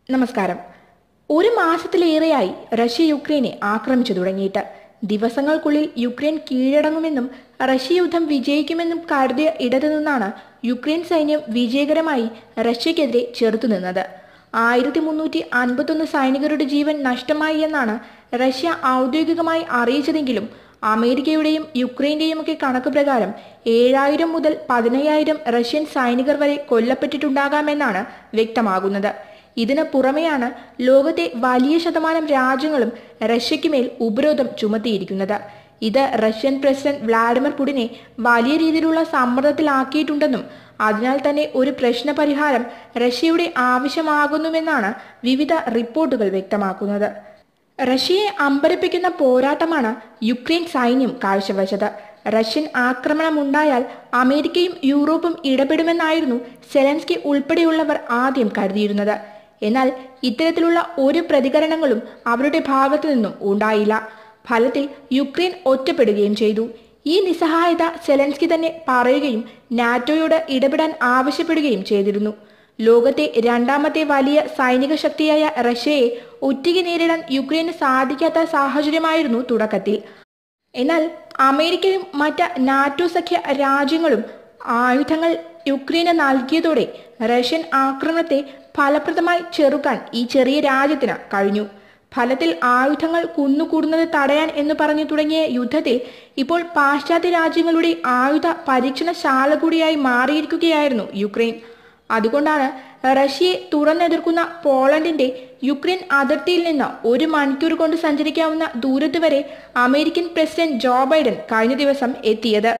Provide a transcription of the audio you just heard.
നമസ്കാരം ഒരു മാസത്തിലേറെയായി റഷ്യ യുക്രൈനെ ആക്രമിച്ചു തുടങ്ങിയിട്ട് ദിവസങ്ങൾക്കുള്ളിൽ യുക്രൈൻ കീഴടങ്ങുമെന്നും റഷ്യ യുദ്ധം വിജയിക്കുമെന്നും കരുതിയ ഇടത്തു നിന്നാണ് യുക്രൈൻ സൈന്യം വിജയകരമായി റഷ്യക്കെതിരെ ചെറുത്തുനിന്നത് ആയിരത്തി മുന്നൂറ്റി അൻപത്തൊന്ന് സൈനികരുടെ ജീവൻ നഷ്ടമായി എന്നാണ് റഷ്യ ഔദ്യോഗികമായി അറിയിച്ചതെങ്കിലും അമേരിക്കയുടെയും യുക്രൈന്റെയും ഒക്കെ കണക്ക് പ്രകാരം ഏഴായിരം മുതൽ പതിനയ്യായിരം റഷ്യൻ സൈനികർ വരെ കൊല്ലപ്പെട്ടിട്ടുണ്ടാകാമെന്നാണ് വ്യക്തമാകുന്നത് ഇതിന് പുറമെയാണ് ലോകത്തെ വലിയ ശതമാനം രാജ്യങ്ങളും റഷ്യയ്ക്ക് മേൽ ഉപരോധം ചുമത്തിയിരിക്കുന്നത് ഇത് റഷ്യൻ പ്രസിഡന്റ് വ്ളാഡിമിർ പുടിനെ വലിയ രീതിയിലുള്ള സമ്മർദ്ദത്തിലാക്കിയിട്ടുണ്ടെന്നും അതിനാൽ തന്നെ ഒരു പ്രശ്ന പരിഹാരം റഷ്യയുടെ ആവശ്യമാകുന്നുവെന്നാണ് വിവിധ റിപ്പോർട്ടുകൾ വ്യക്തമാക്കുന്നത് റഷ്യയെ അമ്പരപ്പിക്കുന്ന പോരാട്ടമാണ് യുക്രൈൻ സൈന്യം കാഴ്ചവെച്ചത് റഷ്യൻ ആക്രമണമുണ്ടായാൽ അമേരിക്കയും യൂറോപ്പും ഇടപെടുമെന്നായിരുന്നു സെലൻസ്കി ഉൾപ്പെടെയുള്ളവർ ആദ്യം കരുതിയിരുന്നത് എന്നാൽ ഇത്തരത്തിലുള്ള ഒരു പ്രതികരണങ്ങളും അവരുടെ ഭാഗത്തു നിന്നും ഉണ്ടായില്ല ഫലത്തിൽ യുക്രൈൻ ഒറ്റപ്പെടുകയും ചെയ്തു ഈ നിസ്സഹായത സെലൻസ്കി തന്നെ പറയുകയും നാറ്റോയോട് ഇടപെടാൻ ആവശ്യപ്പെടുകയും ചെയ്തിരുന്നു ലോകത്തെ രണ്ടാമത്തെ വലിയ സൈനിക ശക്തിയായ റഷ്യയെ ഒറ്റയ്ക്ക് നേരിടാൻ യുക്രൈന് സാധിക്കാത്ത സാഹചര്യമായിരുന്നു തുടക്കത്തിൽ എന്നാൽ അമേരിക്കയും മറ്റ് നാറ്റോ സഖ്യ രാജ്യങ്ങളും ആയുധങ്ങൾ യുക്രൈന് നൽകിയതോടെ റഷ്യൻ ആക്രമണത്തെ ഫലപ്രദമായി ചെറുക്കാൻ ഈ ചെറിയ രാജ്യത്തിന് കഴിഞ്ഞു ഫലത്തിൽ ആയുധങ്ങൾ കുന്നുകൂടുന്നത് തടയാൻ എന്ന് പറഞ്ഞു തുടങ്ങിയ യുദ്ധത്തിൽ ഇപ്പോൾ പാശ്ചാത്യ രാജ്യങ്ങളുടെ ആയുധ പരീക്ഷണശാല കൂടിയായി മാറിയിരിക്കുകയായിരുന്നു യുക്രൈൻ അതുകൊണ്ടാണ് റഷ്യയെ തുറന്നെതിർക്കുന്ന പോളണ്ടിന്റെ യുക്രൈൻ അതിർത്തിയിൽ നിന്ന് ഒരു മണിക്കൂർ കൊണ്ട് സഞ്ചരിക്കാവുന്ന ദൂരത്ത് വരെ അമേരിക്കൻ പ്രസിഡന്റ് ജോ ബൈഡൻ കഴിഞ്ഞ ദിവസം എത്തിയത്